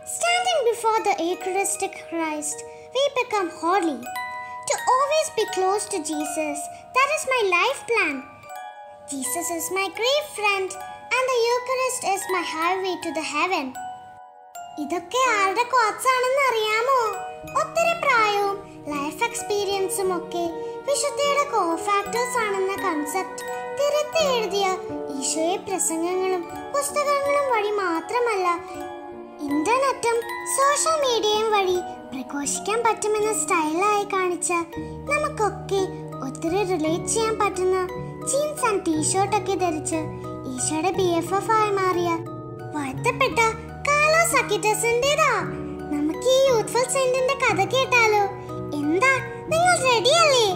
Standing before the Eucharistic Christ, we become holy. To always be close to Jesus, that is my life plan. Jesus is my great friend, and the Eucharist is my highway to the heaven. ഇതൊക്കെ ആരുടെ കോച്ചാണെന്ന് അറിയാമോ ഒത്തിരി പ്രായവും life എക്സ്പീരിയൻസും ഒക്കെ വിശുദ്ധിയുടെ കോ factors ആണെന്ന concept തിരുത്തി എഴുതിയ ഈശോയെ പ്രസംഗങ്ങളും പുസ്തകങ്ങളും വഴി മാത്രമല്ല ഇന്റർനെറ്റും സോഷ്യൽ മീഡിയയും വഴി പ്രഘോഷിക്കാൻ പറ്റുമെന്ന സ്റ്റൈലായി കാണിച്ച നമുക്കൊക്കെ ഒത്തിരി റിലേറ്റ് ചെയ്യാൻ പറ്റുന്ന ജീൻസ് ആൻഡ് ടീഷർട്ടൊക്കെ ധരിച്ച് ഈശോയുടെ ബി എഫ് എഫ് ആയി മാറിയ വാഴ്ത്തപ്പെട്ട കാലോസ് അക്കിറ്റസിന്റേതാ നമുക്ക് ഈ യൂത്ത്ഫുൾ സെന്റിന്റെ കഥ കേട്ടാലോ എന്താ നിങ്ങൾ റെഡിയല്ലേ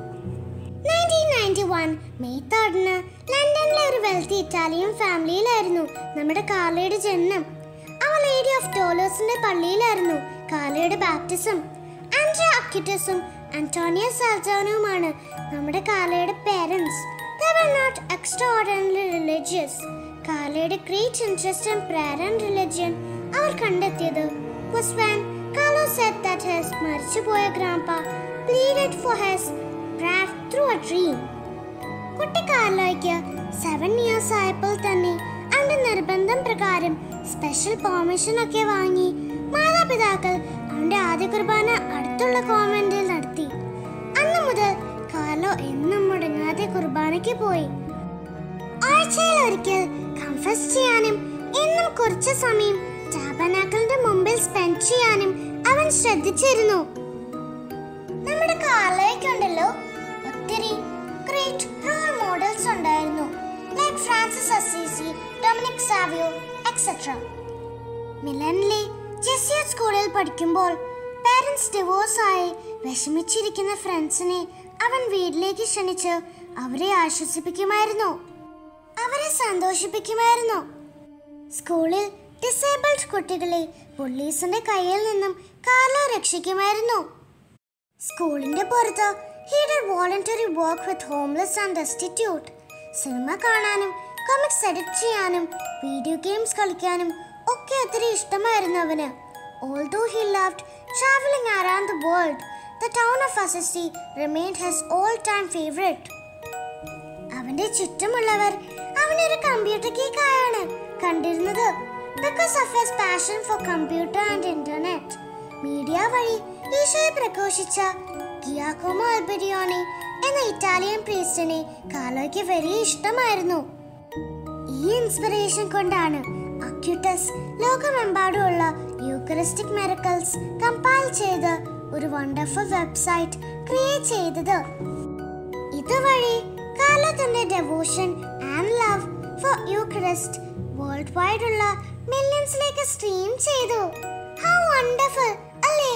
1991 മെയ് തേർഡിന് ലണ്ടനിലെ ഒരു വെൽത്തി ഇറ്റാലിയൻ ഫാമിലിയിലായിരുന്നു നമ്മുടെ കാർലയുടെ ജനനം അവ ലേഡി ഓഫ് ഡോളേഴ്സിന്റെ പള്ളിയിലായിരുന്നു കാർലയുടെ ബാപ്റ്റിസം ആൻഡ്ര അക്യുറ്റസും അന്റോണിയ സാൽജാനുമാണ് നമ്മുടെ കാർലയുടെ parents They were not extraordinarily religious. കാർലയുടെ great interest in prayer and religion അവർ കണ്ടെത്തിയത് was when Carlo said that his മരിച്ചുപോയ grandpa pleaded for his prayer through a dream. കുട്ടി കാർലോയ്ക്ക് സെവൻ ഇയേഴ്സ് ആയപ്പോൾ തന്നെ അവന്റെ നിർബന്ധം പ്രകാരം സ്പെഷ്യൽ പെർമിഷൻ ഒക്കെ വാങ്ങി മാതാപിതാക്കൾ അവന്റെ ആദ്യ കുർബാന അടുത്തുള്ള കോൺവെന്റിൽ നടത്തി അന്ന് മുതൽ കാർലോ എന്നും മുടങ്ങാതെ കുർബാനയ്ക്ക് പോയി ആഴ്ചയിൽ ഒരിക്കൽ കൺഫസ് ചെയ്യാനും എന്നും കുറച്ച് സമയം ടാബനാക്കളുടെ മുമ്പിൽ സ്പെൻഡ് ചെയ്യാനും അവൻ ശ്രദ്ധിച്ചിരുന്നു നമ്മുടെ കാർലോയ്ക്കുണ്ടല്ലോ ഒത്തിരി ഗ്രേറ്റ് റോൾ മോഡൽസ് ഉണ്ടായിരുന്നു like Francis Assisi Dominic Savio etcetera മിലനിലെ ജെസിയറ്റ് സ്കൂളിൽ പഠിക്കുമ്പോൾ പാരന്റ്സ് ഡിവോഴ്സ് ആയി വിഷമിച്ചിരിക്കുന്ന ഫ്രണ്ട്സിനെ അവൻ വീട്ടിലേക്ക് ക്ഷണിച്ച് അവരെ ആശ്വസിപ്പിക്കുമായിരുന്നു അവരെ സന്തോഷിപ്പിക്കുമായിരുന്നു സ്കൂളിൽ ഡിസേബിൾഡ് കുട്ടികളെ പോലീസിന്റെ കയ്യിൽ നിന്നും കാർലോ രക്ഷിക്കുമായിരുന്നു സ്കൂളിന്റെ പുറത്ത് he did voluntary work with homeless and destitute cinema കാണാനും കൊമിക്സ് എഡിറ്റ് ചെയ്യാനും വീഡിയോ ഗെയിംസ് കളിക്കാനും ഒക്കെ ഒത്തിരി ഇഷ്ടമായിരുന്നു അവന് although he loved travelling around the world the town of Assisi remained his all time favourite അവന്റെ ചുറ്റുമുള്ളവർ അവനൊരു കമ്പ്യൂട്ടർ ഗീക്കായാണ് കണ്ടിരുന്നത് because of his passion for computer and internet media വഴി ഈശോയെ പ്രഘോഷിച്ച ഗിയാക്കോമോ അൽബിരിയോണി എന്ന ഇറ്റാലിയൻ പ്രീസ്റ്റിനെ കാലോയ്ക്ക് വലിയ ഇഷ്ടമായിരുന്നു ഈ ഇൻസ്പിറേഷൻ കൊണ്ടാണ് അക്യൂട്ടസ് ലോകമെമ്പാടുമുള്ള യൂക്കറിസ്റ്റിക് മെറക്കൽസ് കമ്പൈൽ ചെയ്ത് ഒരു വണ്ടർഫുൾ വെബ്സൈറ്റ് ക്രിയേറ്റ് ചെയ്തത് ഇതുവഴി കാർലോ തന്റെ devotion and love for Eucharist world wide ഉള്ള മില്യൺസിലേക്ക് സ്ട്രീം ചെയ്തു ഹൗ വണ്ടർഫുൾ അല്ലേ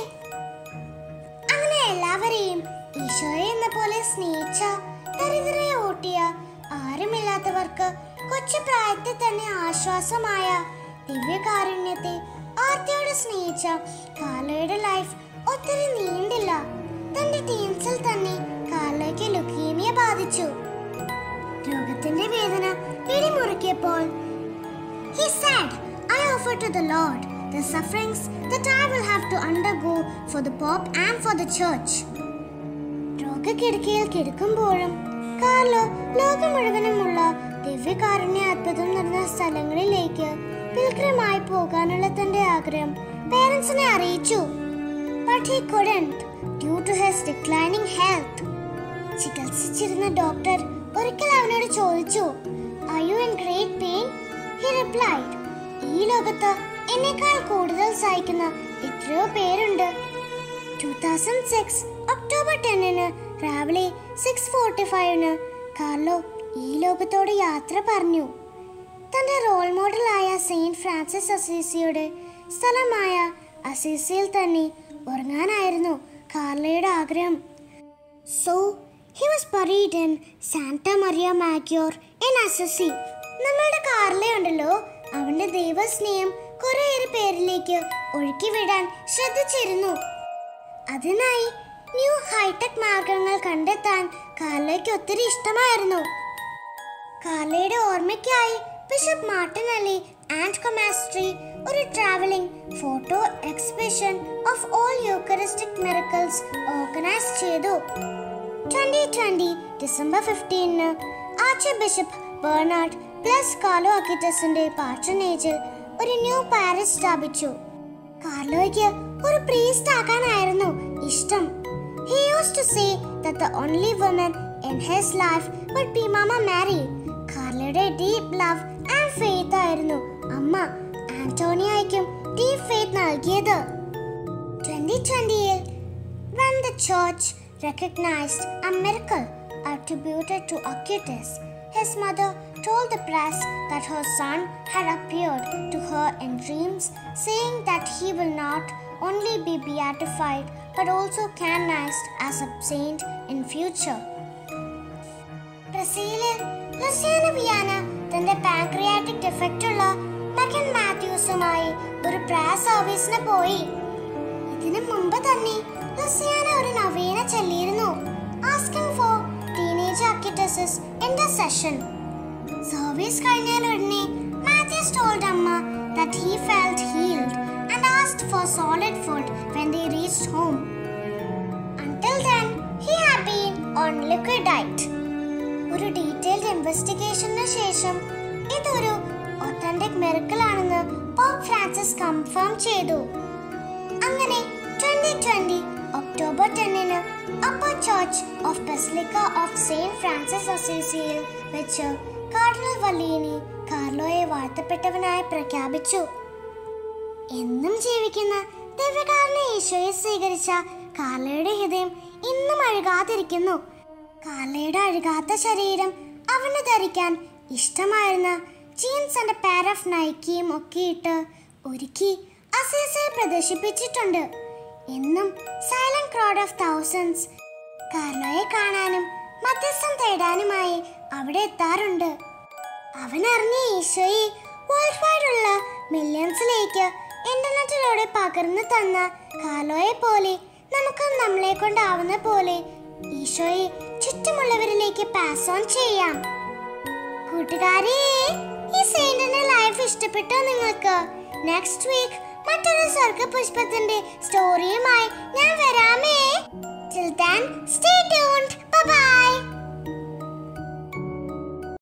അങ്ങനെ എല്ലാവരെയും ഈശോയെ എന്ന പോലെ സ്നേഹിച്ച ദരിദ്രരെ ഓട്ടിയ ആരുമില്ലാത്തവർക്ക് കൊച്ചു പ്രായത്തിൽ തന്നെ ആശ്വാസമായ ദിവ്യകാരുണ്യത്തെ ആർത്തിയോടെ സ്നേഹിച്ച കാർലോയുടെ ലൈഫ് ഒത്തിരി നീണ്ടില്ല തന്റെ ടീൻസിൽ തന്നെ കാർലോയ്ക്ക് ലുക്കീമിയ ബാധിച്ചു രോഗത്തിന്റെ വേദന പിടിമുറുക്കിയപ്പോൾ He said, I offer to the Lord the sufferings that I will have to undergo for the Pope and for the Church. രോഗക്കിടക്കയിൽ കിടക്കുമ്പോഴും കാർലോ ലോകം മുഴുവനുമുള്ള ദിവ്യകാരുണ്യ അത്ഭുതം നടന്ന സ്ഥലങ്ങളിലേക്ക് പിൽഗ്രിമായി പോകാനുള്ള തന്റെ ആഗ്രഹം പേരൻസിനെ അറിയിച്ചു but he couldn't due to his declining health. ചികിത്സിച്ചിരുന്ന ഡോക്ടർ ഒരിക്കൽ അവനോട് ചോദിച്ചു Are you in great pain? He replied, ഈ ലോകത്ത് എന്നേക്കാൾ കൂടുതൽ സഹിക്കുന്ന എത്രയോ പേരുണ്ട് ടൂ തൗസൻഡ് സിക്സ് ഒക്ടോബർ ടെന്നിന് രാവിലെ സിക്സ് ഫോർട്ടി ഫൈവിന് കാർലോ ഈ ലോകത്തോട് യാത്ര പറഞ്ഞു തന്റെ റോൾ മോഡലായ സെയിന്റ് ഫ്രാൻസിസ് അസീസിയുടെ സ്ഥലമായ അസീസിയിൽ തന്നെ ഉറങ്ങാനായിരുന്നു കാർലയുടെ ആഗ്രഹം so he was buried in Santa Maria Maggiore in Assisi നമ്മളുടെ കാർലയുണ്ടല്ലോ അവന്റെ ദൈവസ്നേഹം കുറേയേറെ പേരിലേക്ക് ഒഴുക്കി വിടാൻ ശ്രദ്ധിച്ചിരുന്നു അതിനായി ന്യൂ ഹൈടെക് മാർഗങ്ങൾ കണ്ടെത്താൻ കാർലയ്ക്ക് ഒത്തിരി ഇഷ്ടമായിരുന്നു കാർലയുടെ ഓർമ്മയ്ക്കായി bishop Martin Ali and Comastri ഒരു travelling photo exhibition of all Eucharistic miracles organise ചെയ്തു ട്വന്റി ട്വന്റി ഡിസംബർ ഫിഫ്റ്റീനിന് archbishop Bernard plus Carlo അക്കിറ്റസിന്റെ പാട്രണേജിൽ ഒരു ന്യൂ പാരിസ് സ്ഥാപിച്ചു കാർലോയ്ക്ക് ഒരു പ്രീസ്റ്റ് ആകാനായിരുന്നു ഇഷ്ടം he use to say that the only woman in his life would be Mama Mary. കാർലയുടെ deep love and faith ആയിരുന്നു അമ്മ ആന്റോണിയോയ്ക്കും ഡീപ് ഫെയ്ത്ത് നൽകിയത് ട്വന്റി ട്വന്റിയിൽ when the church recognized a miracle attributed to Acutus, his mother told the press that her son had appeared to her in dreams, saying that he will not only be beatified but also canonized as a saint in future. ബ്രസീലിൽ Luciana Viana തന്റെ pancreatic defect ഉള്ള മകൻ മാത്യൂസുമായി ഒരു prayer സർവീസിന് പോയി ഇതിനു മുമ്പ് തന്നെ ലുസിയാന ഒരു നവീന ചൊല്ലിയിരുന്നു asking for teenage Acutis's intercession service കഴിഞ്ഞാൽ ഉടനെ മാത്യൂസ് ടോൾഡ് അമ്മ that he felt healed and asked for solid food when they reached home. Until then, he had been on liquid diet. ഒരു detailed ഇൻവെസ്റ്റിഗേഷന് ശേഷം ഇതൊരു authentic മെറിക്കിൾ ആണെന്ന് pop Francis confirm ചെയ്തു അങ്ങനെ ട്വന്റി ട്വന്റി ഒക്ടോബർ ടെന്നിന് upper church of basilica of saint Francis അസീസിയിൽ വെച്ച് കാർഡിനൽ വല്ലീനി കാർലോയെ വാഴ്ത്തപ്പെട്ടവനായി പ്രഖ്യാപിച്ചു എന്നും ജീവിക്കുന്ന ദിവ്യകാരനെ ഈശോയെ സ്വീകരിച്ച കാർലയുടെ ഹൃദയം ഇന്നും അഴുകാതിരിക്കുന്നു കാർലയുടെ അഴുകാത്ത ശരീരം അവന് ധരിക്കാൻ ഇഷ്ടമായിരുന്ന ജീൻസ് ആൻഡ് പെയർ ഓഫ് നൈക്കിയും ഒക്കെ ഇട്ട് ഒരുക്കി അസീസയെ പ്രദർശിപ്പിച്ചിട്ടുണ്ട് എന്നും സൈലന്റ് ക്രൗഡ് ഓഫ് തൗസൻഡ്സ് കാർലോയെ കാണാനും മധ്യസ്ഥം തേടാനുമായി അവിടെ എത്താറുണ്ട് അവൻ അറിഞ്ഞ ഈശോയെ വേൾഡ് വൈഡ് ഉള്ള മില്യൺസിലേക്ക് ഇന്റർനെറ്റിലൂടെ പകർന്നു തന്ന കാലോയെ പോലെ നമുക്ക് നമ്മളെ കൊണ്ടാവുന്ന പോലെ ഈശോയെ ചുറ്റുമുള്ളവരിലേക്ക് പാസ് ഓൺ ചെയ്യാം കൂട്ടുകാരെ ഈ സെയിന്റിന്റെ ലൈഫ് ഇഷ്ടപ്പെട്ടോ നിങ്ങൾക്ക് നെക്സ്റ്റ് വീക്ക് മറ്റൊരു സ്വർഗ പുഷ്പത്തിന്റെ സ്റ്റോറിയുമായി ഞാൻ വരാമേ Till then, stay tuned. Bye bye.